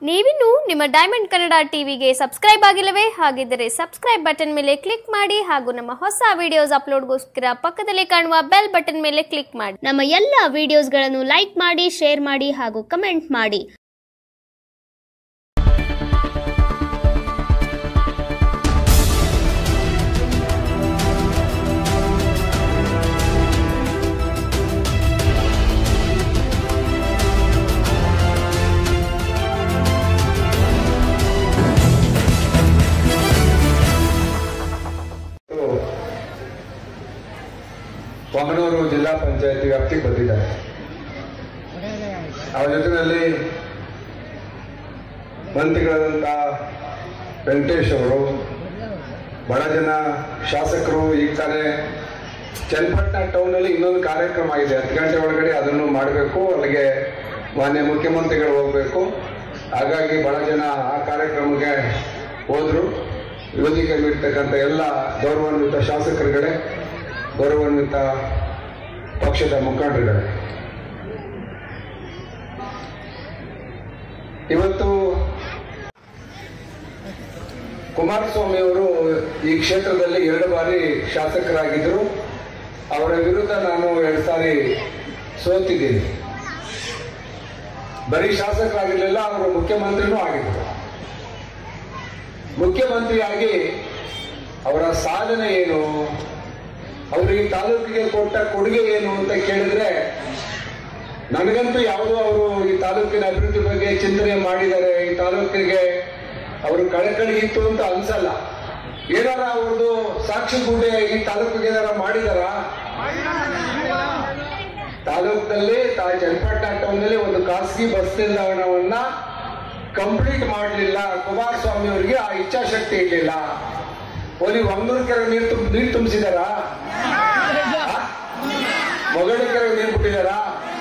ನೀವಿನ್ನು ನಿಮ್ಮ ಡೈಮಂಡ್ ಕನ್ನಡ ಟಿವಿಗೆ ಸಬ್ಸ್ಕ್ರೈಬ್ ಆಗಿಲ್ಲವೇ ಹಾಗಿದ್ದರೆ ಸಬ್ಸ್ಕ್ರೈಬ್ ಬಟನ್ ಮೇಲೆ ಕ್ಲಿಕ್ ಮಾಡಿ ಹಾಗೂ ನಮ್ಮ ಹೊಸ ವಿಡಿಯೋಸ್ ಅಪ್ಲೋಡ್ಗೋಸ್ಕರ ಪಕ್ಕದಲ್ಲಿ ಕಾಣುವ ಬೆಲ್ ಬಟನ್ ಮೇಲೆ ಕ್ಲಿಕ್ ಮಾಡಿ ನಮ್ಮ ಎಲ್ಲ ವಿಡಿಯೋಸ್ಗಳನ್ನು ಲೈಕ್ ಮಾಡಿ ಶೇರ್ ಮಾಡಿ ಹಾಗೂ ಕಮೆಂಟ್ ಮಾಡಿ ಇವತ್ತು ಪೊಂಗನೂರು ಜಿಲ್ಲಾ ಪಂಚಾಯತಿ ವ್ಯಾಪ್ತಿಗೆ ಬಂದಿದ್ದಾರೆ ಅವರ ಜೊತೆಯಲ್ಲಿ ಮಂತ್ರಿಗಳಾದಂಥ ವೆಂಕಟೇಶ್ ಅವರು ಬಹಳ ಜನ ಶಾಸಕರು ಈಗ ತಾನೇ ಚನ್ನಪಟ್ಟಣ ಟೌನಲ್ಲಿ ಇನ್ನೊಂದು ಕಾರ್ಯಕ್ರಮ ಇದೆ ಹತ್ತು ಗಂಟೆ ಒಳಗಡೆ ಅದನ್ನು ಮಾಡಬೇಕು ಅಲ್ಲಿಗೆ ಮಾನ್ಯ ಮುಖ್ಯಮಂತ್ರಿಗಳು ಹೋಗಬೇಕು ಹಾಗಾಗಿ ಬಹಳ ಜನ ಆ ಕಾರ್ಯಕ್ರಮಕ್ಕೆ ಹೋದ್ರು ವೇದಿಕೆ ಇರ್ತಕ್ಕಂಥ ಎಲ್ಲ ಗೌರವಾನ್ವಿತ ಶಾಸಕರುಗಳೇ ಗೌರವಾನ್ವಿತ ಪಕ್ಷದ ಮುಖಂಡರುಗಳೇ ಇವತ್ತು ಕುಮಾರಸ್ವಾಮಿ ಅವರು ಈ ಕ್ಷೇತ್ರದಲ್ಲಿ ಎರಡು ಬಾರಿ ಶಾಸಕರಾಗಿದ್ದರು ಅವರ ವಿರುದ್ಧ ನಾನು ಎರಡು ಸಾರಿ ಸೋತಿದ್ದೀನಿ ಬರೀ ಶಾಸಕರಾಗಿರಲಿಲ್ಲ ಅವರು ಮುಖ್ಯಮಂತ್ರಿನೂ ಆಗಿದ್ದರು ಮುಖ್ಯಮಂತ್ರಿಯಾಗಿ ಅವರ ಸಾಧನೆ ಏನು ಅವರು ಈ ತಾಲೂಕಿಗೆ ಕೊಟ್ಟ ಕೊಡುಗೆ ಏನು ಅಂತ ಕೇಳಿದ್ರೆ ನನಗಂತೂ ಯಾವುದೋ ಅವರು ಈ ತಾಲೂಕಿನ ಅಭಿವೃದ್ಧಿ ಬಗ್ಗೆ ಚಿಂತನೆ ಮಾಡಿದ್ದಾರೆ ಈ ತಾಲೂಕಿಗೆ ಅವರು ಕಳಕಳಿ ಇತ್ತು ಅಂತ ಅನ್ಸಲ್ಲ ಏನಾರ ಅವ್ರದ್ದು ಸಾಕ್ಷಿ ಗುಡ್ಡೆ ಈ ತಾಲೂಕಿಗೆ ಏನಾರ ಮಾಡಿದಾರ ತಾಲೂಕಿನಲ್ಲಿ ತಾ ಚನ್ನಪಟ್ಟಣ ಟೌನ್ನಲ್ಲಿ ಒಂದು ಖಾಸಗಿ ಬಸ್ ನಿಲ್ದಾಣವನ್ನ ಕಂಪ್ಲೀಟ್ ಮಾಡಲಿಲ್ಲ ಕುಮಾರಸ್ವಾಮಿ ಅವರಿಗೆ ಆ ಇಚ್ಛಾಶಕ್ತಿ ಇರಲಿಲ್ಲ ಓಲಿ ಒಂದೂರು ಕೆರೆ ನೀರು ತುಂಬ ನೀರು ತುಂಬಿಸಿದಾರ ಮೊಗಡು ಕೆರೆ ನೀರು ಬಿಟ್ಟಿದಾರಾ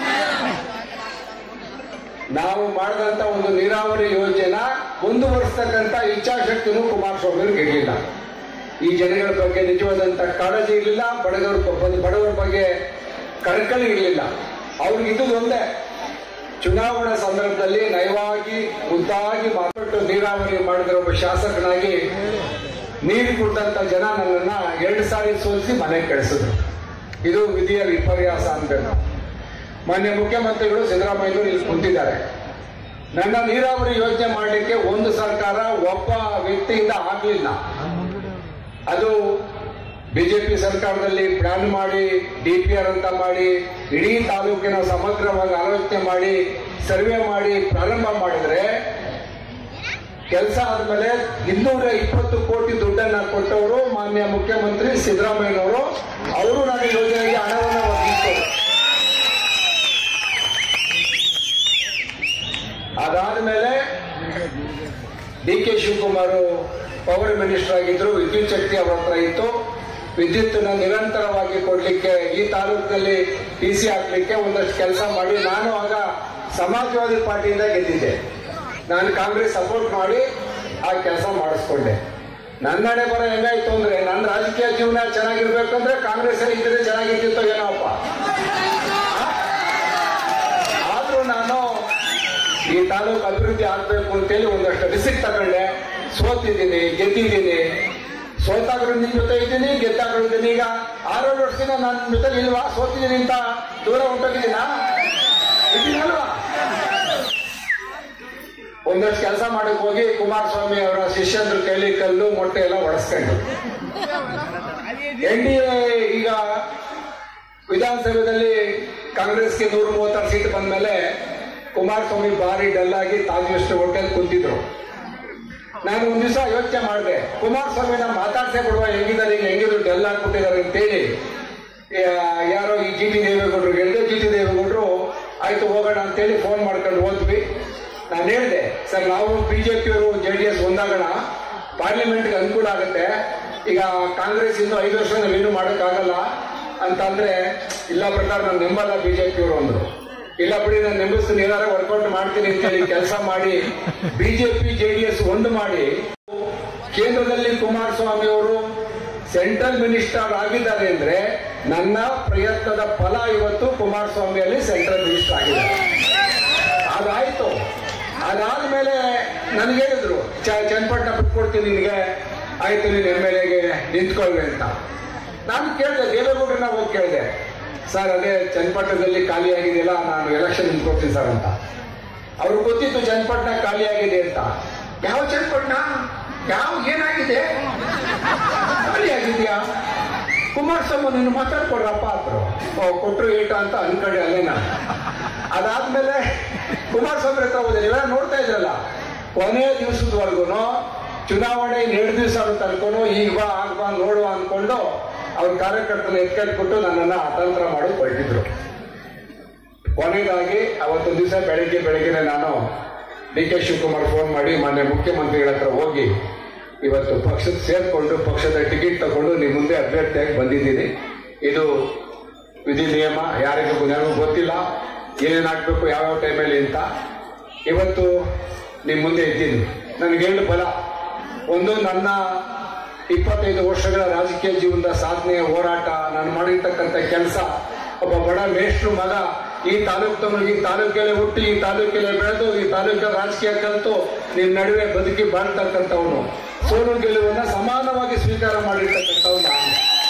ನಾವು ಮಾಡಿದಂತ ಒಂದು ನೀರಾವರಿ ಯೋಜನೆ ಮುಂದುವರಿಸ್ತಕ್ಕಂಥ ಇಚ್ಛಾಶಕ್ತಿನೂ ಕುಮಾರಸ್ವಾಮಿ ಅವ್ರಿಗೆ ಇರಲಿಲ್ಲ ಈ ಜನಗಳ ಬಗ್ಗೆ ನಿಜವಾದಂತ ಕಾಳಜಿ ಇರಲಿಲ್ಲ ಬಡಗರ ಬ- ಬಡವರ ಬಗ್ಗೆ ಕಳಕಳಿ ಇರಲಿಲ್ಲ ಅವ್ರಿಗೆ ಇದ್ದುದು ಒಂದೇ ಚುನಾವಣಾ ಸಂದರ್ಭದಲ್ಲಿ ನಯವಾಗಿ ಮುದ್ದಾಗಿ ಮಾತಾಟ್ಟು ನೀರಾವರಿ ಮಾಡಿದ ಒಬ್ಬ ಶಾಸಕನಾಗಿ ನೀರು ಕುಡಿದಂತ ಜನ ನನ್ನನ್ನ ಎರಡು ಸಾರಿ ಸೋಲಿಸಿ ಮನೆಗೆ ಕಳಿಸಿದ್ರು ಇದು ವಿಧಿಯ ವಿಪರ್ಯಾಸ ಅನ್ಬೇಕು ಮಾನ್ಯ ಮುಖ್ಯಮಂತ್ರಿಗಳು ಸಿದ್ದರಾಮಯ್ಯರು ಇಲ್ಲಿ ಕುಂತಿದ್ದಾರೆ ನನ್ನ ನೀರಾವರಿ ಯೋಜನೆ ಮಾಡಲಿಕ್ಕೆ ಒಂದು ಸರ್ಕಾರ ಒಬ್ಬ ವ್ಯಕ್ತಿಯಿಂದ ಆಗಲಿಲ್ಲ ಅದು ಬಿಜೆಪಿ ಸರ್ಕಾರದಲ್ಲಿ ಪ್ಲಾನ್ ಮಾಡಿ ಡಿ ಪಿ ಆರ್ ಅಂತ ಮಾಡಿ ಇಡೀ ತಾಲೂಕಿನ ಸಮಗ್ರವಾಗಿ ಆಲೋಚನೆ ಮಾಡಿ ಸರ್ವೆ ಮಾಡಿ ಪ್ರಾರಂಭ ಮಾಡಿದ್ರೆ ಕೆಲಸ ಆದ್ಮೇಲೆ ಇನ್ನೂರ ಇಪ್ಪತ್ತು ಕೋಟಿ ದುಡ್ಡನ್ನ ಕೊಟ್ಟವರು ಮಾನ್ಯ ಮುಖ್ಯಮಂತ್ರಿ ಸಿದ್ದರಾಮಯ್ಯನವರು ಅವರು ನನ್ನ ಯೋಜನೆಗೆ ಹಣವನ್ನು ಒದಗಿಸಿದರು ಅದಾದ್ಮೇಲೆ D K Shivakumar power minister ಆಗಿದ್ರು ವಿದ್ಯುತ್ ಶಕ್ತಿ ಅವರ ಹತ್ರ ಇತ್ತು ವಿದ್ಯುತ್ತನ್ನ ನಿರಂತರವಾಗಿ ಕೊಡ್ಲಿಕ್ಕೆ ಈ ತಾಲೂಕಿನಲ್ಲಿ ಟಿ ಸಿ ಹಾಕ್ಲಿಕ್ಕೆ ಒಂದಷ್ಟು ಕೆಲಸ ಮಾಡಿ ನಾನು ಆಗ ಸಮಾಜವಾದಿ ಪಾರ್ಟಿಯಿಂದ ಗೆದ್ದಿದ್ದೆ ನಾನು ಕಾಂಗ್ರೆಸ್ ಸಪೋರ್ಟ್ ಮಾಡಿ ಆ ಕೆಲಸ ಮಾಡಿಸ್ಕೊಂಡೆ ನನ್ನ ಹಣೆ ಬರ ಹೆಂಗಾಯ್ತು ಅಂದ್ರೆ ನನ್ನ ರಾಜಕೀಯ ಜೀವನ ಚೆನ್ನಾಗಿರ್ಬೇಕಂದ್ರೆ ಕಾಂಗ್ರೆಸ್ ಇದ್ರೆ ಚೆನ್ನಾಗಿರ್ತಿತ್ತೋ ಏನೋಪ್ಪ ಆದ್ರೂ ನಾನು ಈ ತಾಲೂಕು ಅಭಿವೃದ್ಧಿ ಆಗ್ಬೇಕು ಅಂತೇಳಿ ಒಂದಷ್ಟು ರಿಸಿಕ್ ತಗೊಂಡೆ ಸೋತಿದ್ದೀನಿ ಗೆದ್ದಿದ್ದೀನಿ ಸೋತಾಗ್ರೂ ನಿಮ್ ಜೊತೆ ಇದ್ದೀನಿ ಗೆದ್ದಾಗ್ರೂ ಇದ್ದೀನಿ ಈಗ ಆರೇಳು ವರ್ಷದಿಂದ ನನ್ನ ಜೊತೆ ಇಲ್ವಾ ಸೋತಿದ್ದೀನಿ ಅಂತ ದೂರ ಹೊಂಟೋಗಿದ್ದೀನ ಇದ್ದೀನಲ್ವಾ ಒಂದಷ್ಟು ಕೆಲಸ ಮಾಡಕ್ ಹೋಗಿ ಕುಮಾರಸ್ವಾಮಿ ಅವರ ಶಿಷ್ಯಂದ್ರ ಕೈಲಿ ಕಲ್ಲು ಮೊಟ್ಟೆ ಎಲ್ಲ ಒಡಿಸ್ಕೊಂಡು ಎನ್ ಡಿ ಎ ಈಗ ವಿಧಾನಸಭೆಯಲ್ಲಿ ಕಾಂಗ್ರೆಸ್ಗೆ ನೂರ ಮೂವತ್ತಾರು ಸೀಟ್ ಬಂದ್ಮೇಲೆ ಕುಮಾರಸ್ವಾಮಿ ಭಾರಿ ಡಲ್ ಆಗಿ ತಾಜೆಸ್ಟ್ ಹೋಟೆಲ್ ಕುಂತಿದ್ರು ನಾನು ಒಂದ್ ದಿವಸ ಯೋಚನೆ ಮಾಡಿದೆ ಕುಮಾರಸ್ವಾಮಿನ ಮಾತಾಡ್ಸೇ ಬಿಡುವ ಹೆಂಗಿದ್ದಾರೆ ಈಗ ಹೆಂಗಿದ್ರು ಡಲ್ ಆಗ್ಬಿಟ್ಟಿದ್ದಾರೆ ಅಂತೇಳಿ ಯಾ- ಯಾರೋ ಈ ಜಿ ಟಿ ದೇವೇಗೌಡರು ಹೇಳಿದೆ ಜಿ ಟಿ ದೇವೇಗೌಡರು ಆಯ್ತು ಹೋಗೋಣ ಅಂತೇಳಿ ಫೋನ್ ಮಾಡ್ಕೊಂಡು ಹೋದ್ವಿ ನಾನು ಹೇಳಿದೆ ಸರ್ ನಾವು ಬಿಜೆಪಿಯವರು ಜೆ ಡಿ ಎಸ್ ಒಂದಾಗೋಣ ಪಾರ್ಲಿಮೆಂಟ್ಗೆ ಅನುಕೂಲ ಆಗುತ್ತೆ ಈಗ ಕಾಂಗ್ರೆಸ್ ಇನ್ನು ಐದು ವರ್ಷ ನಾವೇನು ಮಾಡೋಕ್ಕಾಗಲ್ಲ ಅಂತಂದ್ರೆ ಇಲ್ಲ ಪ್ರಕಾರ ನಾನು ನೆಮ್ಮಲ್ಲ ಬಿಜೆಪಿಯವರು ಅಂದ್ರು ಇಲ್ಲ ಬಿಡಿ ನಾನು ನೆಂಬಿಸ್ತೀನಿ ಏನಾರ ವರ್ಕೌಟ್ ಮಾಡ್ತೀನಿ ಅಂತೇಳಿ ಕೆಲಸ ಮಾಡಿ ಬಿಜೆಪಿ ಜೆಡಿಎಸ್ ಒಂದು ಮಾಡಿ ಕೇಂದ್ರದಲ್ಲಿ ಕುಮಾರಸ್ವಾಮಿ ಅವರು ಸೆಂಟ್ರಲ್ ಮಿನಿಸ್ಟರ್ ಆಗಿದ್ದಾರೆ ಅಂದ್ರೆ ನನ್ನ ಪ್ರಯತ್ನದ ಫಲ ಇವತ್ತು ಕುಮಾರಸ್ವಾಮಿಯಲ್ಲಿ ಸೆಂಟ್ರಲ್ ಮಿನಿಸ್ಟರ್ ಆಗಿದ್ದಾರೆ ಅದಾಯ್ತು ಅದಾದ್ಮೇಲೆ ನನಗೆ ಹೇಳಿದ್ರು ಚ- ಚನ್ನಪಟ್ಟಣ ಬಿಟ್ಕೊಡ್ತೀನಿ ನಿನಗೆ ಆಯ್ತು ನೀನು ಎಮ್ ಎಲ್ ಎಗೆ ನಿಂತ್ಕೊಳ್ವೆ ಅಂತ ನಾನು ಕೇಳಿದೆ ದೇವೇಗೌಡರನ್ನ ಹೋಗಿ ಕೇಳಿದೆ ಸರ್ ಅದೇ ಚನ್ನಪಟ್ಟಣದಲ್ಲಿ ಖಾಲಿ ಆಗಿದೆಯಲ್ಲ ನಾನು ಎಲೆಕ್ಷನ್ ನಿಂತ್ಕೊಡ್ತೀನಿ ಸರ್ ಅಂತ ಅವ್ರಿಗೆ ಗೊತ್ತಿತ್ತು ಚನ್ನಪಟ್ಟಣ ಖಾಲಿ ಆಗಿದೆ ಅಂತ ಯಾವ ಚನ್ನಪಟ್ಟಣ ಯಾವ ಏನಾಗಿದೆ ಖಾಲಿ ಆಗಿದೆಯಾ ಕುಮಾರಸ್ವಾಮಿ ನೀನು ಮಾತಾಡ್ಕೊಡ್ರಪ್ಪ ಅಂದ್ರು ಓ ಕೊಟ್ರು ಏಟ ಅಂತ ಅನ್ಕೊಂಡೆ ಅಲ್ಲೇ ನಾನು ಅದಾದ್ಮೇಲೆ ಕುಮಾರಸ್ವಾಮಿ ಹತ್ರ ಹೋದೆ ನೀವೆಲ್ಲ ನೋಡ್ತಾ ಇದ್ರಲ್ಲ ಕೊನೆ ದಿವಸದವರೆಗೂ ಚುನಾವಣೆ ಇನ್ನು ಎರಡು ದಿವಸ ಆಗುತ್ತೆ ಅನ್ಕೊಂಡು ಈಗ ಬಾ ಆಗ ಬಾ ನೋಡುವ ಅನ್ಕೊಂಡು ಅವ್ರ ಕಾರ್ಯಕರ್ತನ ಎತ್ಕಟ್ಬಿಟ್ಟು ನನ್ನನ್ನ ಅತಂತ್ರ ಮಾಡಿ ಹೊರಟಿದ್ರು ಕೊನೆಯದಾಗಿ ಅವತ್ತೊಂದು ದಿವಸ ಬೆಳಗ್ಗೆ ಬೆಳಗ್ಗೆ ನಾನು ಡಿ ಕೆ ಶಿವಕುಮಾರ್ ಫೋನ್ ಮಾಡಿ ಮಾನ್ಯ ಮುಖ್ಯಮಂತ್ರಿಗಳ ಹತ್ರ ಹೋಗಿ ಇವತ್ತು ಪಕ್ಷದ ಸೇರ್ಕೊಂಡು ಪಕ್ಷದ ಟಿಕೆಟ್ ತಗೊಂಡು ನಿಮ್ಮ ಮುಂದೆ ಅಭ್ಯರ್ಥಿಯಾಗಿ ಬಂದಿದ್ದೀನಿ ಇದು ವಿಧಿ ನಿಯಮ ಯಾರಿಗೂ ನನಗೂ ಗೊತ್ತಿಲ್ಲ ಏನೇನಾಗಬೇಕು ಯಾವ್ಯಾವ ಟೈಮಲ್ಲಿ ಅಂತ ಇವತ್ತು ನಿಮ್ಮ ಮುಂದೆ ಇದ್ದೀನಿ ನನಗೆ ಎರಡು ಬಲ ಒಂದು ನನ್ನ ಇಪ್ಪತ್ತೈದು ವರ್ಷಗಳ ರಾಜಕೀಯ ಜೀವನದ ಸಾಧನೆಯ ಹೋರಾಟ ನಾನು ಮಾಡಿರ್ತಕ್ಕಂಥ ಕೆಲಸ ಒಬ್ಬ ಬಡ ಮೇಷ್ಟ್ರು ಮಗ ಈ ತಾಲೂಕು ಈ ತಾಲೂಕಲ್ಲೇ ಹುಟ್ಟಿ ಈ ತಾಲೂಕಲ್ಲೇ ಬೆಳೆದು ಈ ತಾಲೂಕಿನ ರಾಜಕೀಯ ಕಲಿತು ನಿಮ್ ನಡುವೆ ಬದುಕಿ ಬಾಳ್ತಕ್ಕಂಥವನು ಸೋಲು ಗೆಲುವನ್ನ ಸಮಾನವಾಗಿ ಸ್ವೀಕಾರ ಮಾಡಿರ್ತಕ್ಕಂಥವನು ನಾನು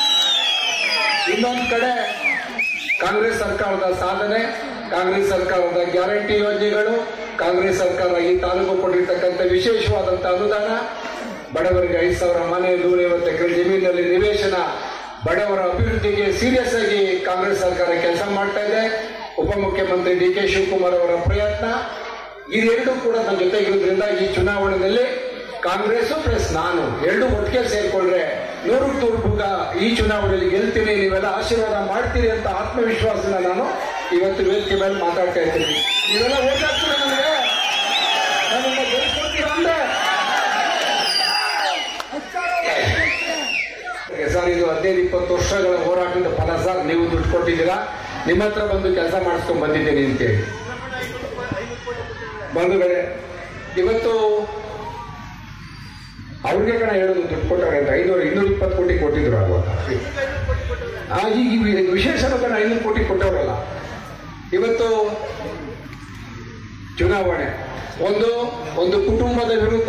ಇನ್ನೊಂದು ಕಡೆ ಕಾಂಗ್ರೆಸ್ ಸರ್ಕಾರದ ಸಾಧನೆ ಕಾಂಗ್ರೆಸ್ ಸರ್ಕಾರದ ಗ್ಯಾರಂಟಿ ಯೋಜನೆಗಳು ಕಾಂಗ್ರೆಸ್ ಸರ್ಕಾರ ಈ ತಾಲೂಕು ಕೊಟ್ಟಿರ್ತಕ್ಕಂಥ ವಿಶೇಷವಾದಂತಹ ಅನುದಾನ ಬಡವರಿಗೆ ಐದು ಸಾವಿರ ಮನೆ ನೂರೈವತ್ತು ಎಕರೆ ಜಮೀನಲ್ಲಿ ನಿವೇಶನ ಬಡವರ ಅಭಿವೃದ್ಧಿಗೆ ಸೀರಿಯಸ್ ಆಗಿ ಕಾಂಗ್ರೆಸ್ ಸರ್ಕಾರ ಕೆಲಸ ಮಾಡ್ತಾ ಇದೆ ಉಪಮುಖ್ಯಮಂತ್ರಿ ಡಿ ಕೆ ಶಿವಕುಮಾರ್ ಅವರ ಪ್ರಯತ್ನ ಇದೆರಡೂ ಕೂಡ ನನ್ನ ಜೊತೆ ಇರೋದ್ರಿಂದ ಈ ಚುನಾವಣೆಯಲ್ಲಿ ಕಾಂಗ್ರೆಸ್ ಪ್ಲಸ್ ನಾನು ಎರಡು ಒಟ್ಟಿಗೆ ಸೇರ್ಕೊಂಡ್ರೆ ನೂರಕ್ಕೆ ನೂರು ಭಾಗ ಈ ಚುನಾವಣೆಯಲ್ಲಿ ಗೆಲ್ತೀನಿ ನೀವೆಲ್ಲ ಆಶೀರ್ವಾದ ಮಾಡ್ತೀರಿ ಅಂತ ಆತ್ಮವಿಶ್ವಾಸನ ನಾನು ಇವತ್ತು ವೇದಿಕೆ ಮೇಲೆ ಮಾತಾಡ್ತಾ ಇದ್ದೀನಿ ನೀವೆಲ್ಲ ಓಟ್ ಹಾಕ್ತೀರ ನನಗೆ ನನ್ನನ್ನ ಗೆಲ್ಸ್ಕೊಡ್ತೀರಾ ಅಂದ್ರೆ ಸರ್ ಇದು ಹದಿನೈದು ಇಪ್ಪತ್ತು ವರ್ಷಗಳ ಹೋರಾಟದ ಫಲ ಸರ್ ನೀವು ದುಡ್ಡು ಕೊಟ್ಟಿದ್ದೀರಾ ನಿಮ್ಮ ಹತ್ರ ಬಂದು ಕೆಲಸ ಮಾಡಿಸ್ಕೊಂಡ್ ಬಂದಿದ್ದೀನಿ ಅಂತೇಳಿ ಬಂಧುಗಳೇ ಇವತ್ತು ಅವ್ರಿಗೆ ಕಣ ಹೇಳೋದು ದುಡ್ಡು ಕೊಟ್ಟವ್ರೆ ಅಂತ ಐನೂರು ಇನ್ನೂರ ಇಪ್ಪತ್ತು ಕೋಟಿ ಕೊಟ್ಟಿದ್ರು ಆಗುವಾಗ ಆ, ಈಗ ಇವ್- ವಿಶೇಷ ಕಣ ಐನೂರು ಕೋಟಿ ಕೊಟ್ಟವರಲ್ಲ ಇವತ್ತು ಚುನಾವಣೆ ಒಂದು ಒಂದು ಕುಟುಂಬದ ವಿರುದ್ಧ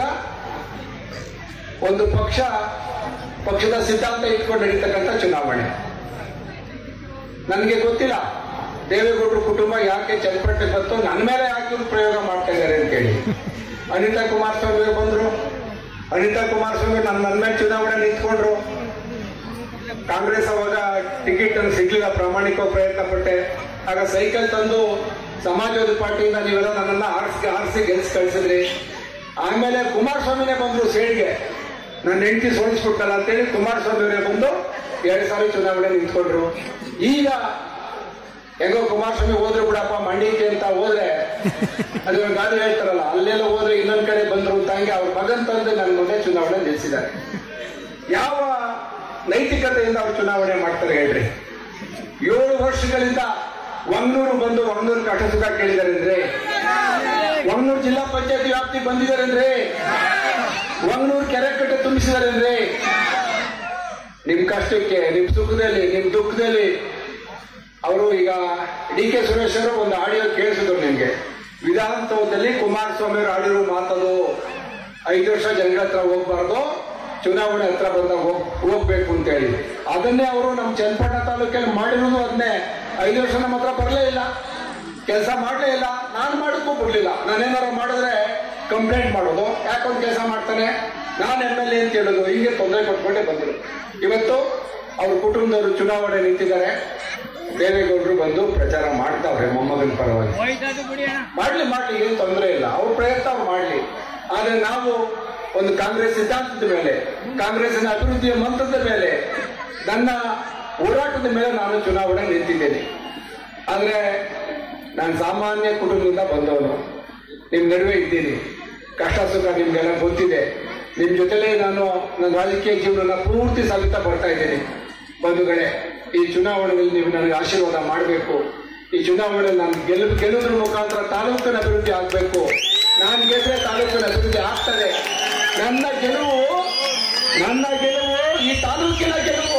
ಒಂದು ಪಕ್ಷ ಪಕ್ಷದ ಸಿದ್ಧಾಂತ ಇಟ್ಕೊಂಡು ನಡೀತಕ್ಕಂಥ ಚುನಾವಣೆ ನನಗೆ ಗೊತ್ತಿಲ್ಲ ದೇವೇಗೌಡರು ಕುಟುಂಬ ಯಾಕೆ ಚನ್ನಪಟ್ಟೆ ಬಂತು ನನ್ನ ಮೇಲೆ ಯಾಕೆ ಇವ್ರು ಪ್ರಯೋಗ ಮಾಡ್ತಾ ಇದ್ದಾರೆ ಅಂತೇಳಿ ಅನಿತಾ ಕುಮಾರಸ್ವಾಮಿ ಅವರು ಬಂದ್ರು ಅನಿತಾ ಕುಮಾರಸ್ವಾಮಿ ನನ್ನ ನನ್ನ ಮೇಲೆ ಚುನಾವಣೆ ನಿಂತ್ಕೊಂಡ್ರು ಕಾಂಗ್ರೆಸ್ ಅವಾಗ ಟಿಕೆಟ್ ಅನ್ನು ಸಿಗ್ಲಿಲ್ಲ ಪ್ರಾಮಾಣಿಕ ಪ್ರಯತ್ನ ಪಟ್ಟೆ ಆಗ ಸೈಕಲ್ ತಂದು ಸಮಾಜವಾದಿ ಪಾರ್ಟಿಯಿಂದ ನೀವೆಲ್ಲ ನನ್ನನ್ನ ಆರಿಸಿ ಆರಿಸಿ ಗೆಲ್ಸಿ ಕಳಿಸಿದ್ರಿ ಆಮೇಲೆ ಕುಮಾರಸ್ವಾಮಿನೇ ಬಂದ್ರು ಸೇಡ್ಗೆ ನನ್ನ ಹೆಂಡತಿ ಸೋಲಿಸ್ಬಿಟ್ಟಲ್ಲ ಅಂತೇಳಿ ಕುಮಾರಸ್ವಾಮಿ ಅವರೇ ಬಂದು ಎರಡು ಸಾರಿ ಚುನಾವಣೆ ನಿಂತ್ಕೊಂಡ್ರು ಈಗ ಹೆಂಗೋ ಕುಮಾರಸ್ವಾಮಿ ಹೋದ್ರು ಬಿಡಪ್ಪ ಮಂಡಿಕೆ ಅಂತ ಹೋದ್ರೆ ಅದು ಒಂದು ಗಾದೆ ಹೇಳ್ತಾರಲ್ಲ ಅಲ್ಲೆಲ್ಲ ಹೋದ್ರೆ ಇನ್ನೊಂದ್ ಕಡೆ ಬಂದ್ರು ಅಂತ ಹಂಗೆ ಅವ್ರ ಮಗನ್ ತಂದು ನನ್ನ ಮುಂದೆ ಚುನಾವಣೆ ನಿಲ್ಲಿಸಿದ್ದಾರೆ ಯಾವ ನೈತಿಕತೆಯಿಂದ ಅವ್ರು ಚುನಾವಣೆ ಮಾಡ್ತಾರೆ ಹೇಳ್ರಿ ಏಳು ವರ್ಷಗಳಿಂದ ಒಂಗ್ನೂರು ಬಂದು ಒಂಗ್ನೂರು ಕಷ್ಟ ಸುಖ ಕೇಳಿದ್ದಾರೆ ಅಂದ್ರೆ ಒಂಗ್ನೂರು ಜಿಲ್ಲಾ ಪಂಚಾಯತಿ ವ್ಯಾಪ್ತಿ ಬಂದಿದ್ದಾರೆ ಅಂದ್ರೆ ಒಂಗ್ನೂರು ಕೆರೆ ಕಟ್ಟೆ ತುಂಬಿಸಿದ್ದಾರೆ ಅಂದ್ರೆ ನಿಮ್ ಕಷ್ಟಕ್ಕೆ ನಿಮ್ ಸುಖದಲ್ಲಿ ನಿಮ್ ದುಃಖದಲ್ಲಿ ಅವರು ಈಗ ಡಿ ಕೆ ಸುರೇಶ್ ಅವರು ಒಂದು ಆಡಿಯೋ ಕೇಳಿಸಿದ್ರು ನಿಮ್ಗೆ ವಿಧಾನಸೌಧದಲ್ಲಿ ಕುಮಾರಸ್ವಾಮಿ ಅವರು ಆಡಿರೋ ಮಾತದು ಐದು ವರ್ಷ ಜನಗಳ ಹತ್ರ ಹೋಗ್ಬಾರ್ದು ಚುನಾವಣೆ ಹತ್ರ ಬಂದಾಗ ಹೋಗ್ ಹೋಗ್ಬೇಕು ಅಂತ ಹೇಳಿ ಅದನ್ನೇ ಅವರು ನಮ್ಮ ಚನ್ನಪಟ್ಟಣ ತಾಲೂಕಲ್ಲಿ ಮಾಡಿರೋದು ಅದನ್ನೇ ಐದು ವರ್ಷ ನಮ್ಮ ಹತ್ರ ಬರಲೇ ಇಲ್ಲ ಕೆಲಸ ಮಾಡಲೇ ಇಲ್ಲ ನಾನು ಮಾಡಕ್ಕೂ ಬಿಡ್ಲಿಲ್ಲ ನಾನೇನಾರು ಮಾಡಿದ್ರೆ ಕಂಪ್ಲೇಂಟ್ ಮಾಡೋದು ಯಾಕೊಂದು ಕೆಲಸ ಮಾಡ್ತಾನೆ ನಾನು ಎಮ್ ಎಲ್ ಎ ಅಂತ ಹೇಳೋದು ಹೀಗೆ ತೊಂದರೆ ಕೊಟ್ಕೊಂಡೇ ಬಂದರು ಇವತ್ತು ಅವ್ರ ಕುಟುಂಬದವರು ಚುನಾವಣೆ ನಿಂತಿದ್ದಾರೆ ದೇವೇಗೌಡರು ಬಂದು ಪ್ರಚಾರ ಮಾಡ್ತಾವ್ರೆ ಮೊಮ್ಮಗನ ಪರವಾಗಿ ಮಾಡ್ಲಿ ಮಾಡ್ಲಿ ಏನು ತೊಂದರೆ ಇಲ್ಲ ಅವ್ರ ಪ್ರಯತ್ನ ಅವ್ರು ಮಾಡ್ಲಿ ಆದ್ರೆ ನಾವು ಒಂದು ಕಾಂಗ್ರೆಸ್ ಸಿದ್ಧಾಂತದ ಮೇಲೆ ಕಾಂಗ್ರೆಸ್ಸಿನ ಅಭಿವೃದ್ಧಿಯ ಮಂತ್ರದ ಮೇಲೆ ನನ್ನ ಹೋರಾಟದ ಮೇಲೆ ನಾನು ಚುನಾವಣೆ ನಿಂತಿದ್ದೇನೆ ಆದ್ರೆ ನಾನು ಸಾಮಾನ್ಯ ಕುಟುಂಬದಿಂದ ಬಂದವನು ನಿಮ್ ನಡುವೆ ಇದ್ದೀನಿ ಕಷ್ಟ ಸುಖ ನಿಮ್ಗೆಲ್ಲ ಗೊತ್ತಿದೆ ನಿಮ್ ಜೊತೆಲೇ ನಾನು ನನ್ನ ರಾಜಕೀಯ ಜೀವನ ಪೂರ್ತಿ ಸಾಗುತ್ತಾ ಬರ್ತಾ ಇದ್ದೀನಿ ಬಂಧುಗಳೇ ಈ ಚುನಾವಣೆಯಲ್ಲಿ ನೀವು ನನಗೆ ಆಶೀರ್ವಾದ ಮಾಡಬೇಕು ಈ ಚುನಾವಣೆ ನಾನು ಗೆಲು ಗೆಲ್ಲುವುದ್ರ ಮುಖಾಂತರ ತಾಲೂಕಿನ ಅಭಿವೃದ್ಧಿ ಆಗಬೇಕು ನಾನು ಗೆದ್ರೆ ತಾಲೂಕಿನ ಅಭಿವೃದ್ಧಿ ಆಗ್ತದೆ ನನ್ನ ಗೆಲುವು ನನ್ನ ಗೆಲುವು ಈ ತಾಲೂಕಿನ ಗೆಲುವು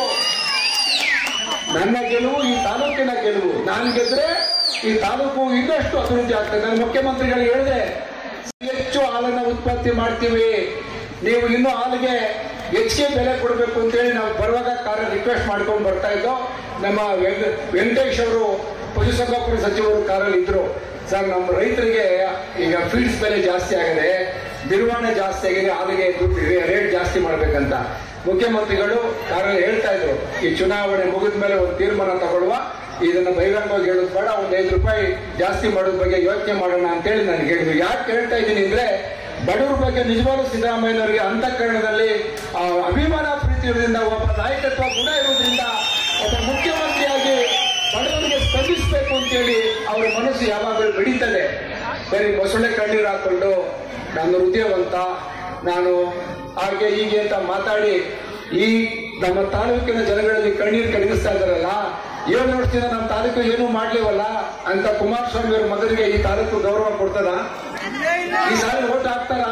ನನ್ನ ಗೆಲುವು ಈ ತಾಲೂಕಿನ ಗೆಲುವು ನಾನು ಗೆದ್ರೆ ಈ ತಾಲೂಕು ಇನ್ನಷ್ಟು ಅಭಿವೃದ್ಧಿ ಆಗ್ತದೆ ನಾನು ಮುಖ್ಯಮಂತ್ರಿಗಳಿಗೆ ಹೇಳಿದೆ ಹೆಚ್ಚು ಹಾಲನ್ನ ಉತ್ಪತ್ತಿ ಮಾಡ್ತೀವಿ ನೀವು ಇನ್ನೂ ಹಾಲಿಗೆ ಹೆಚ್ಚಿಗೆ ಬೆಲೆ ಕೊಡಬೇಕು ಅಂತೇಳಿ ನಾವು ಬರುವಾಗ ಕಾರ್ಯ ರಿಕ್ವೆಸ್ಟ್ ಮಾಡ್ಕೊಂಡು ಬರ್ತಾ ಇದ್ದೋ ನಮ್ಮ ವೆಂಕ- ವೆಂಕಟೇಶ್ ಅವರು ಪಶುಸಂಗೋಪನಾ ಸಚಿವರು ಕಾರಲ್ಲಿ ಇದ್ರು ಸರ್ ನಮ್ಮ ರೈತರಿಗೆ ಈಗ ಫೀಡ್ಸ್ ಬೆಲೆ ಜಾಸ್ತಿ ಆಗಿದೆ ನಿರ್ವಹಣೆ ಜಾಸ್ತಿ ಆಗಿದೆ ಹಾಲಿಗೆ ದುಡ್ಡು ರೇಟ್ ಜಾಸ್ತಿ ಮಾಡ್ಬೇಕಂತ ಮುಖ್ಯಮಂತ್ರಿಗಳು ಕಾರಲ್ಲಿ ಹೇಳ್ತಾ ಇದ್ರು ಈ ಚುನಾವಣೆ ಮುಗಿದ ಮೇಲೆ ಒಂದು ತೀರ್ಮಾನ ತಗೊಳ್ಳುವ ಇದನ್ನ ಬಹಿರಂಗವಾಗಿ ಹೇಳೋದು ಬೇಡ ಒಂದು ಐದು ರೂಪಾಯಿ ಜಾಸ್ತಿ ಮಾಡೋದ್ ಬಗ್ಗೆ ಯೋಚನೆ ಮಾಡೋಣ ಅಂತೇಳಿ ನಾನು ಹೇಳಿದ್ವಿ ಯಾಕೆ ಹೇಳ್ತಾ ಇದ್ದೀನಿ ಅಂದ್ರೆ ಬಡವರ ಬಗ್ಗೆ ನಿಜವಾಗ್ಲೂ ಸಿದ್ದರಾಮಯ್ಯನವರಿಗೆ ಅಂತಃಕರಣದಲ್ಲಿ ಆ, ಅಭಿಮಾನ ಪ್ರೀತಿ ಇರೋದ್ರಿಂದ ಒಬ್ಬ ನಾಯಕತ್ವ ಗುಣ ಇರೋದ್ರಿಂದ ಒಬ್ಬ ಮುಖ್ಯಮಂತ್ರಿಯಾಗಿ ಬಡವರಿಗೆ ಸ್ಪಂದಿಸಬೇಕು ಅಂತೇಳಿ ಅವರ ಮನಸ್ಸು ಯಾವಾಗಲೂ ಬೆಳೀತದೆ ಬರೀ ಮೊಸಳೆ ಕಣ್ಣೀರು ಹಾಕೊಂಡು ನಾನು ಹೃದಯವಂತ ನಾನು ಹಾಗೆ ಹೀಗೆ ಅಂತ ಮಾತಾಡಿ ಈ ನಮ್ಮ ತಾಲೂಕಿನ ಜನಗಳಲ್ಲಿ ಕಣ್ಣೀರು ಕಡಿಗಿಸ್ತಾ ಇದಾರಲ್ಲ ಏಳು ವರ್ಷದಿಂದ ನಮ್ಮ ತಾಲೂಕು ಏನೂ ಮಾಡ್ಲಿವಲ್ಲ ಅಂತ ಕುಮಾರಸ್ವಾಮಿ ಅವ್ರ ಮಗನಿಗೆ ಈ ತಾಲೂಕು ಗೌರವ ಕೊಡ್ತದ ಈ ಸಾರಿ ಓಟ್ ಹಾಕ್ತಾರಾ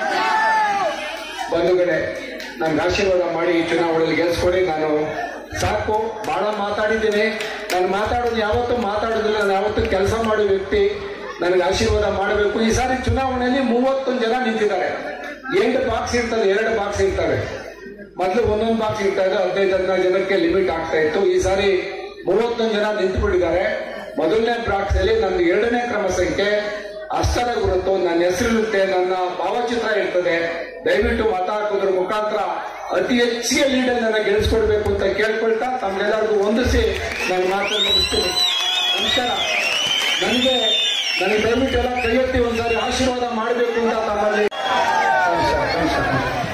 ಬಂಧುಗಳೇ ನನ್ಗೆ ಆಶೀರ್ವಾದ ಮಾಡಿ ಈ ಚುನಾವಣೆಯಲ್ಲಿ ಗೆಲ್ಸ್ಕೊಡಿ ನಾನು ಸಾಕು ಬಹಳ ಮಾತಾಡಿದ್ದೀನಿ ನಾನು ಮಾತಾಡೋದು ಯಾವತ್ತೂ ಮಾತಾಡೋದಿಲ್ಲ ನಾನು ಯಾವತ್ತೂ ಕೆಲಸ ಮಾಡೋ ವ್ಯಕ್ತಿ ನನಗೆ ಆಶೀರ್ವಾದ ಮಾಡಬೇಕು ಈ ಸಾರಿ ಚುನಾವಣೆಯಲ್ಲಿ ಮೂವತ್ತೊಂದು ಜನ ನಿಂತಿದ್ದಾರೆ ಎಂಟು ಬಾಕ್ಸ್ ಇರ್ತದೆ ಎರಡು ಬಾಕ್ಸ್ ಇರ್ತವೆ ಮೊದಲು ಒಂದೊಂದು ಬಾಕ್ಸ್ ಇರ್ತಾ ಇದೆ ಹದಿನೈದು ಹದಿನೈದು ಜನಕ್ಕೆ ಲಿಮಿಟ್ ಆಗ್ತಾ ಇತ್ತು ಈ ಸಾರಿ ಮೂವತ್ತೊಂದು ಜನ ನಿಂತು ಬಿಟ್ಟಿದ್ದಾರೆ ಮೊದಲನೇ ಬಾಕ್ಸ್ ಅಲ್ಲಿ ನನ್ನ ಎರಡನೇ ಕ್ರಮ ಸಂಖ್ಯೆ ಅಷ್ಟರ ಗುರುತು ನನ್ನ ಹೆಸರಿರುತ್ತೆ ನನ್ನ ಭಾವಚಿತ್ರ ಇರ್ತದೆ ದಯವಿಟ್ಟು ಮತ ಹಾಕೋದ್ರ ಮುಖಾಂತರ ಅತಿ ಹೆಚ್ಚಿಗೆ ಲೀಡರ್ ನನ್ನ ಗೆಲ್ಸ್ಕೊಡ್ಬೇಕು ಅಂತ ಕೇಳ್ಕೊಳ್ತಾ ತಮ್ಗೆಲ್ಲರಿಗೂ ಹೊಂದಿಸಿ ನಾನು ಮಾತನ್ನು ಮುಗಿಸ್ತೀನಿ ನಮಸ್ಕಾರ ನನಗೆ ನನಗೆ ದಯವಿಟ್ಟು ಎಲ್ಲ ಕೈ ಎತ್ತಿ ಒಂದ್ಸಾರಿ ಆಶೀರ್ವಾದ ಮಾಡಬೇಕು ಅಂತ ತಮ್ಮಲ್ಲಿ ನಮಸ್ಕಾರ ನಮಸ್ಕಾರ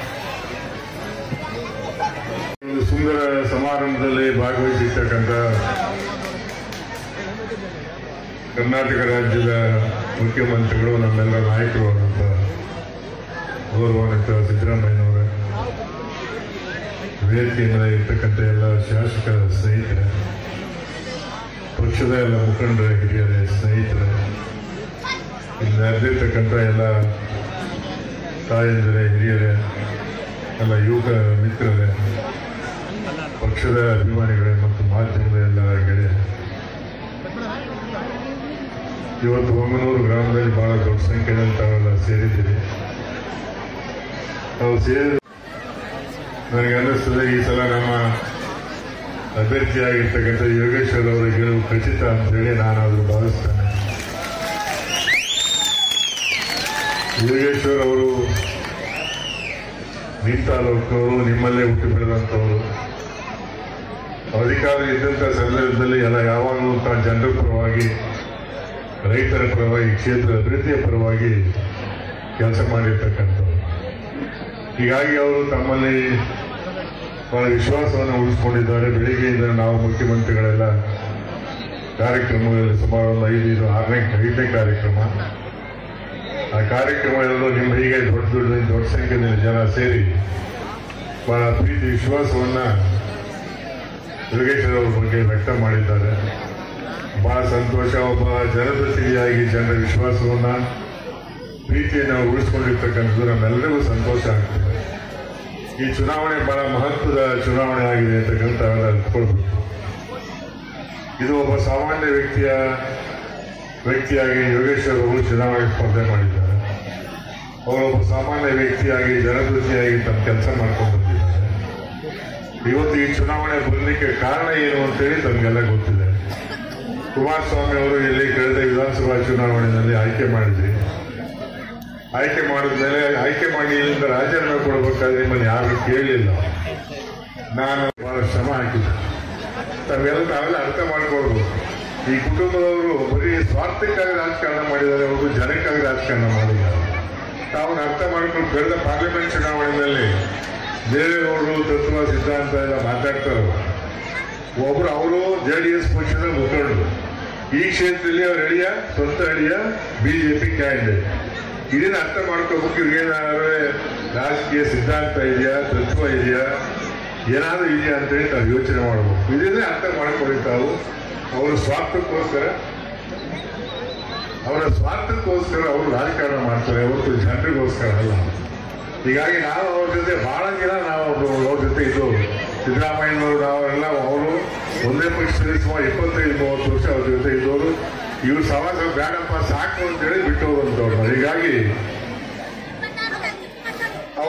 ಒಂದು ಸುಂದರ ಸಮಾರಂಭದಲ್ಲಿ ಭಾಗವಹಿಸಿರ್ತಕ್ಕಂಥ ಕರ್ನಾಟಕ ರಾಜ್ಯದ ಮುಖ್ಯಮಂತ್ರಿಗಳು ನಮ್ಮೆಲ್ಲ ನಾಯಕರು ಆದಂಥ ಗೌರವಾನ್ವಿತ ಸಿದ್ದರಾಮಯ್ಯನವರ ವೇದಿಕೆ ಮೇಲೆ ಇರ್ತಕ್ಕಂಥ ಎಲ್ಲ ಶಾಸಕರ ಸ್ನೇಹಿತರೆ ಪಕ್ಷದ ಎಲ್ಲ ಮುಖಂಡರ ಹಿರಿಯರೇ ಸ್ನೇಹಿತರೆ ಇಲ್ಲಿ ನೆರೆದಿರ್ತಕ್ಕಂಥ ಎಲ್ಲ ತಾಯಂದಿರೇ ಹಿರಿಯರೇ ಎಲ್ಲ ಯುವಕ ಮಿತ್ರರೇ ಪಕ್ಷದ ಅಭಿಮಾನಿಗಳೇ ಮತ್ತು ಮಾಧ್ಯಮದ ಎಲ್ಲ ಗೆಳೆಯ ಇವತ್ತು ಒಂಬನೂರು ಗ್ರಾಮದಲ್ಲಿ ಬಹಳ ದೊಡ್ಡ ಸಂಖ್ಯೆಯಲ್ಲಿ ತಾವೆಲ್ಲ ಸೇರಿದ್ದೀರಿ ತಾವು ಸೇರಿ ನನಗೆ ಅನ್ನಿಸ್ತದೆ ಈ ಸಲ ನಮ್ಮ ಅಭ್ಯರ್ಥಿಯಾಗಿರ್ತಕ್ಕಂಥ ಯೋಗೇಶ್ವರ್ ಅವರ ಗೆಲುವು ಖಚಿತ ಅಂತೇಳಿ ನಾನು ಅದನ್ನು ಭಾವಿಸ್ತೇನೆ ಯೋಗೇಶ್ವರ್ ಅವರು ನಿಮ್ಮ ತಾಲೂಕವರು ನಿಮ್ಮಲ್ಲೇ ಹುಟ್ಟಿ ಬೆಳೆದಂಥವರು ಅಧಿಕಾರ ಇದ್ದಂಥ ಸಂದರ್ಭದಲ್ಲಿ ಎಲ್ಲ ಯಾವಾಗಲೂ ತಾ ಜನರ ಪರವಾಗಿ ರೈತರ ಪರವಾಗಿ ಕ್ಷೇತ್ರ ಅಭಿವೃದ್ಧಿಯ ಪರವಾಗಿ ಕೆಲಸ ಮಾಡಿರ್ತಕ್ಕಂಥವ್ರು ಹೀಗಾಗಿ ಅವರು ತಮ್ಮಲ್ಲಿ ಬಹಳ ವಿಶ್ವಾಸವನ್ನು ಉಳಿಸ್ಕೊಂಡಿದ್ದಾರೆ ಬೆಳಿಗ್ಗೆಯಿಂದ ನಾವು ಮುಖ್ಯಮಂತ್ರಿಗಳೆಲ್ಲ ಕಾರ್ಯಕ್ರಮಗಳಲ್ಲಿ ಸುಮಾರು ಒಂದು ಐದು ಆರನೇ ಐದನೇ ಕಾರ್ಯಕ್ರಮ ಆ ಕಾರ್ಯಕ್ರಮ ಎಲ್ಲರೂ ನಿಮ್ಮ ಹೀಗೆ ದೊಡ್ಡ ದೊಡ್ಡ ದೊಡ್ಡ ಸಂಖ್ಯೆಯಲ್ಲಿ ಜನ ಸೇರಿ ಬಹಳ ಪ್ರೀತಿ ವಿಶ್ವಾಸವನ್ನ ಯೋಗೇಶ್ವರ ಅವ್ರ ಬಗ್ಗೆ ವ್ಯಕ್ತ ಮಾಡಿದ್ದಾರೆ ಬಹಳ ಸಂತೋಷ ಒಬ್ಬ ಜನಪ್ರತಿನಿಧಿಯಾಗಿ ಜನರ ವಿಶ್ವಾಸವನ್ನ ಪ್ರೀತಿಯನ್ನು ಉಳಿಸ್ಕೊಂಡಿರ್ತಕ್ಕಂಥದ್ದು ನಮ್ಮೆಲ್ಲರಿಗೂ ಸಂತೋಷ ಆಗ್ತದೆ ಈ ಚುನಾವಣೆ ಬಹಳ ಮಹತ್ವದ ಚುನಾವಣೆ ಆಗಿದೆ ಅಂತಕ್ಕಂಥ ತಾವೆಲ್ಲ ಅರ್ಥಕೊಳ್ಬೇಕು ಇದು ಒಬ್ಬ ಸಾಮಾನ್ಯ ವ್ಯಕ್ತಿಯ ವ್ಯಕ್ತಿಯಾಗಿ ಯೋಗೇಶ್ವರ್ ಅವರು ಚುನಾವಣೆ ಸ್ಪರ್ಧೆ ಮಾಡಿದ್ದಾರೆ ಅವರೊಬ್ಬ ಸಾಮಾನ್ಯ ವ್ಯಕ್ತಿಯಾಗಿ ಜನಪ್ರತಿನಿಧಿಯಾಗಿ ತಮ್ಮ ಕೆಲಸ ಮಾಡ್ಕೊಂಡು ಬಂದಿದ್ದಾರೆ ಇವತ್ತು ಈ ಚುನಾವಣೆ ಬರಲಿಕ್ಕೆ ಕಾರಣ ಏನು ಅಂತೇಳಿ ತಮಗೆಲ್ಲ ಗೊತ್ತಿದೆ ಕುಮಾರಸ್ವಾಮಿ ಅವರು ಇಲ್ಲಿ ಕಳೆದ ವಿಧಾನಸಭಾ ಚುನಾವಣೆಯಲ್ಲಿ ಆಯ್ಕೆ ಮಾಡಿದ್ರಿ ಆಯ್ಕೆ ಮಾಡಿದ್ಮೇಲೆ ಆಯ್ಕೆ ಮಾಡಿ ಇಲ್ಲಿಂದ ರಾಜೀನಾಮೆ ಕೊಡಬೇಕಾದ್ರೆ ನಿಮ್ಮನ್ನು ಯಾರು ಕೇಳಲಿಲ್ಲ ನಾನು ಬಹಳ ಶ್ರಮ ಹಾಕಿದ್ದೆ ತಾವೆಲ್ಲ ತಾವೆಲ್ಲ ಅರ್ಥ ಮಾಡ್ಕೊಳ್ಬೋದು ಈ ಕುಟುಂಬದವರು ಬರೀ ಸ್ವಾರ್ಥಕ್ಕಾಗಿ ರಾಜಕಾರಣ ಮಾಡಿದ್ದಾರೆ ಅವರು ಜನಕ್ಕಾಗಿ ರಾಜಕಾರಣ ಮಾಡಿದ್ದಾರೆ ತಾವು ಅರ್ಥ ಮಾಡ್ಕೊಂಡು ಕಳೆದ ಪಾರ್ಲಿಮೆಂಟ್ ಚುನಾವಣೆಯಲ್ಲಿ ದೇವೇಗೌಡರು ತತ್ವ ಸಿದ್ಧಾಂತ ಎಲ್ಲ ಮಾತಾಡ್ತಾರೆ ಒಬ್ರು ಅವರು ಜೆ ಡಿ ಎಸ್ ಪಕ್ಷದ ಮುಖಂಡರು ಈ ಕ್ಷೇತ್ರದಲ್ಲಿ ಅವ್ರ ಅಳಿಯ ಸ್ವಂತ ಅಳಿಯ ಬಿಜೆಪಿ ಕ್ಯಾಂಡಿಡೇಟ್ ಇದನ್ನ ಅರ್ಥ ಮಾಡ್ಕೋಬೇಕು ಇವ್ರಿಗೇನಾದ್ರೆ ರಾಜಕೀಯ ಸಿದ್ಧಾಂತ ಇದೆಯಾ ತತ್ವ ಇದೆಯಾ ಏನಾದ್ರೂ ಇದೆಯಾ ಅಂತೇಳಿ ತಾವು ಯೋಚನೆ ಮಾಡಬೇಕು ಇದನ್ನೇ ಅರ್ಥ ಮಾಡ್ಕೊಳ್ಳಿ ತಾವು ಅವರ ಸ್ವಾರ್ಥಕ್ಕೋಸ್ಕರ ಅವರ ಸ್ವಾರ್ಥಕ್ಕೋಸ್ಕರ ಅವರು ರಾಜಕಾರಣ ಮಾಡ್ತಾರೆ ಹೊರತು ಜನರಿಗೋಸ್ಕರ ಅಲ್ಲ ಹೀಗಾಗಿ ನಾವು ಅವ್ರ ಜೊತೆ ಬಹಳ ದಿನ ನಾವು ಅವ್ರ ಅವ್ರ ಜೊತೆ ಇದ್ದವರು ಸಿದ್ದರಾಮಯ್ಯನವರು ನಾವೆಲ್ಲ ಅವರು ಒಂದೇ ಪಕ್ಷದಲ್ಲಿ ಸುಮಾರು ಇಪ್ಪತ್ತೈದು ಮೂವತ್ತು ವರ್ಷ ಅವ್ರ ಜೊತೆ ಇದ್ದವರು ಇವ್ರು ಸಮಾಜ ಬೇಡಪ್ಪ ಸಾಕು ಅಂತೇಳಿ ಬಿಟ್ಟು ಹೋದಂಥವ್ರು ಹೀಗಾಗಿ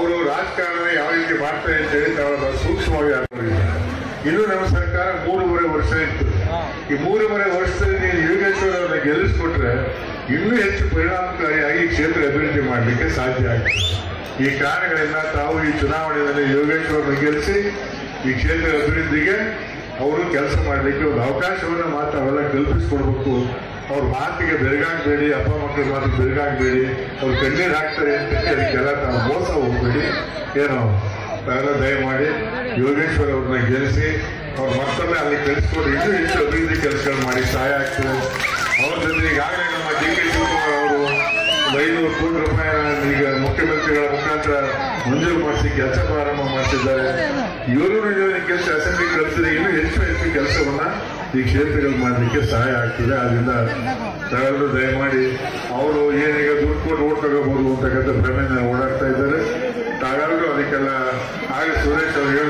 ಅವರು ರಾಜಕಾರಣ ಯಾವ ರೀತಿ ಮಾಡ್ತಾರೆ ಅಂತ ಹೇಳಿ ತಾವು ಸೂಕ್ಷ್ಮವಾಗಿ ಅನುಭವಿಸಿದ್ದಾರೆ ಇನ್ನು ನಮ್ಮ ಸರ್ಕಾರ ಮೂರುವರೆ ವರ್ಷ ಇತ್ತು ಈ ಮೂರುವರೆ ವರ್ಷದಲ್ಲಿ ನೀವು ಯೋಗೇಶ್ವರ ಅವರನ್ನ ಗೆಲ್ಲಿಸ್ಕೊಟ್ರೆ ಇನ್ನೂ ಹೆಚ್ಚು ಪರಿಣಾಮಕಾರಿಯಾಗಿ ಈ ಕ್ಷೇತ್ರ ಅಭಿವೃದ್ಧಿ ಮಾಡಲಿಕ್ಕೆ ಸಾಧ್ಯ ಆಗ್ತದೆ ಈ ಕಾರಣಗಳಿಂದ ತಾವು ಈ ಚುನಾವಣೆಯಲ್ಲಿ ಯೋಗೇಶ್ವರನ ಗೆಲ್ಲಿಸಿ ಈ ಕ್ಷೇತ್ರ ಅಭಿವೃದ್ಧಿಗೆ ಅವರು ಕೆಲಸ ಮಾಡಲಿಕ್ಕೆ ಒಂದು ಅವಕಾಶವನ್ನು ಮಾತ್ರ ಅವೆಲ್ಲ ಕಲ್ಪಿಸ್ಕೊಡ್ಬೇಕು ಅವ್ರ ಮಾತಿಗೆ ಬೆರಗಾಗಬೇಡಿ ಅಪ್ಪ ಮಕ್ಕಳ ಮಾತು ಬೆರಗಾಗಬೇಡಿ ಅವ್ರು ಕಣ್ಣೀರು ಹಾಕ್ತಾರೆ ಅಂತ ಅದಕ್ಕೆಲ್ಲ ತಾವು ಮೋಸ ಹೋಗ್ಬೇಡಿ ಏನೋ ತಾವೆಲ್ಲ ದಯಮಾಡಿ ಯೋಗೇಶ್ವರ್ ಅವ್ರನ್ನ ಗೆಲ್ಲಿಸಿ ಅವ್ರು ಮತ್ತೊಮ್ಮೆ ಅಲ್ಲಿ ಕಳಿಸ್ಕೊಟ್ಟು ಇನ್ನೂ ಹೆಚ್ಚು ಅಭಿವೃದ್ಧಿ ಕೆಲಸಗಳು ಮಾಡಿ ಸಹಾಯ ಆಗ್ತದೆ ಅವ್ರ ಜೊತೆ ಈಗಾಗಲೇ ನಮ್ಮ ಡಿ ಕೆ ಶಿವಕುಮಾರ್ ಅವರು ಒಂದು ಐನೂರು ಕೋಟಿ ರೂಪಾಯಿನ ಈಗ ಮುಖ್ಯಮಂತ್ರಿಗಳ ಮುಖಾಂತರ ಮಂಜೂರು ಮಾಡಿಸಿ ಕೆಲಸ ಪ್ರಾರಂಭ ಮಾಡ್ತಿದ್ದಾರೆ ಇವರು ಕೆಲಸ ಅಸೆಂಬ್ಲಿ ಕಳಿಸಿದ್ರೆ ಇನ್ನೂ ಹೆಚ್ಚು ಹೆಚ್ಚು ಕೆಲಸವನ್ನ ಈ ಕ್ಷೇತ್ರಗಳು ಮಾಡಲಿಕ್ಕೆ ಸಹಾಯ ಆಗ್ತದೆ ಅದರಿಂದ ತಾವೆಲ್ಲರೂ ದಯಮಾಡಿ ಅವರು ಏನೀಗ ದುಡ್ಡು ಕೊಟ್ಟು ಓಟ್ ತಗೋಬಹುದು ಅಂತಕ್ಕಂಥ ಭ್ರಮೆನ ಓಡಾಡ್ತಾ ಇದ್ದಾರೆ ತಾವೆಲ್ಲರೂ ಅದಕ್ಕೆಲ್ಲ ಆಗ ಸುರೇಶ್ ಅವರು